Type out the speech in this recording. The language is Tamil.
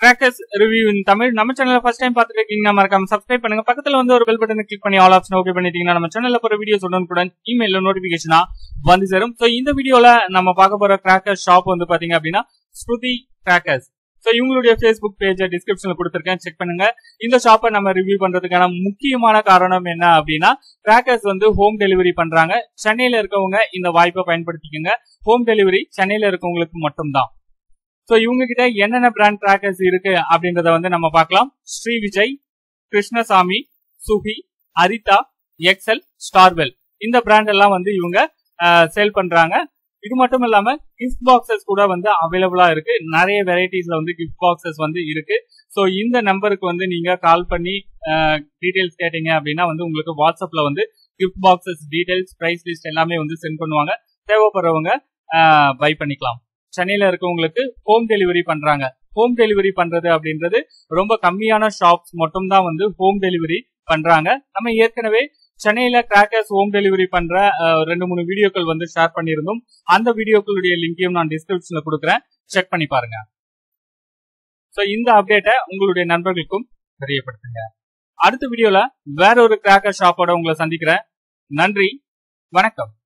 கிராக்கர்ஸ் ரிவ்யூ இன் தமிழ் நம்ம சேனல்ல ஃபர்ஸ்ட் டைம் பார்த்துட்டு இருக்கீங்கன்னா மறக்காம சப்ஸ்கிரைப் பண்ணுங்க பக்கத்துல வந்து ஒரு பெல் பட்டனை கிளிக் பண்ணி ஆல் ஆப்ஷன் ஓகே பண்ணிட்டீங்கன்னா நம்ம சேனல்ல போற வீடியோஸ் உடனுக்குடன் இமெயில நோட்டிபிகேஷனா வந்து சேரும் ஸோ இந்த வீடியோல நம்ம பார்க்க போற கிராக்கர் ஷாப் வந்து பாத்தீங்க அப்படின்னா ஸ்ருதி கிராக்கர்ஸ் ஸோ இவங்களுடைய ஃபேஸ்புக் பேஜை டிஸ்கிரிப்ஷன்ல கொடுத்துருக்கேன் செக் பண்ணுங்க இந்த ஷாப்பை நம்ம ரிவ்யூ பண்றதுக்கான முக்கியமான காரணம் என்ன அப்படின்னா கிராக்கர்ஸ் வந்து ஹோம் டெலிவரி பண்றாங்க சென்னையில இருக்கவங்க இந்த வாய்ப்பை பயன்படுத்திக்கோங்க ஹோம் டெலிவரி சென்னையில இருக்கவங்களுக்கு மட்டும்தான் ஸோ இவங்க கிட்ட என்னென்ன பிராண்ட் கிராக்கர்ஸ் இருக்கு அப்படின்றத வந்து நம்ம பார்க்கலாம் ஸ்ரீ விஜய் கிருஷ்ணசாமி சுகி அரிதா எக்ஸல் ஸ்டார்வெல் இந்த பிராண்ட் எல்லாம் வந்து இவங்க சேல் பண்றாங்க இது மட்டும் இல்லாம கிஃப்ட் பாக்ஸஸ் கூட வந்து அவைலபிளா இருக்கு நிறைய வெரைட்டிஸ்ல வந்து கிஃப்ட் பாக்ஸஸ் வந்து இருக்கு ஸோ இந்த நம்பருக்கு வந்து நீங்க கால் பண்ணி டீடைல்ஸ் கேட்டீங்க அப்படின்னா வந்து உங்களுக்கு வாட்ஸ்அப்ல வந்து gift boxes details price list எல்லாமே வந்து சென்ட் பண்ணுவாங்க தேவைப்படுறவங்க பை பண்ணிக்கலாம் சென்னையில இருக்கவங்களுக்கு ஹோம் டெலிவரி பண்றாங்க ஹோம் டெலிவரி பண்றது அப்படின்றது ரொம்ப கம்மியான ஷாப்ஸ் மட்டும் தான் வந்து ஹோம் டெலிவரி பண்றாங்க நம்ம ஏற்கனவே சென்னையில கிராக்கர்ஸ் ஹோம் டெலிவரி பண்ற ரெண்டு மூணு வீடியோக்கள் வந்து ஷேர் பண்ணியிருந்தோம் அந்த வீடியோக்களுடைய லிங்கையும் நான் டிஸ்கிரிப்ஷன்ல கொடுக்குறேன் செக் பண்ணி பாருங்க ஸோ இந்த அப்டேட்டை உங்களுடைய நண்பர்களுக்கும் தெரியப்படுத்துங்க அடுத்த வீடியோல வேற ஒரு கிராக்கர் ஷாப்போட உங்களை சந்திக்கிறேன் நன்றி வணக்கம்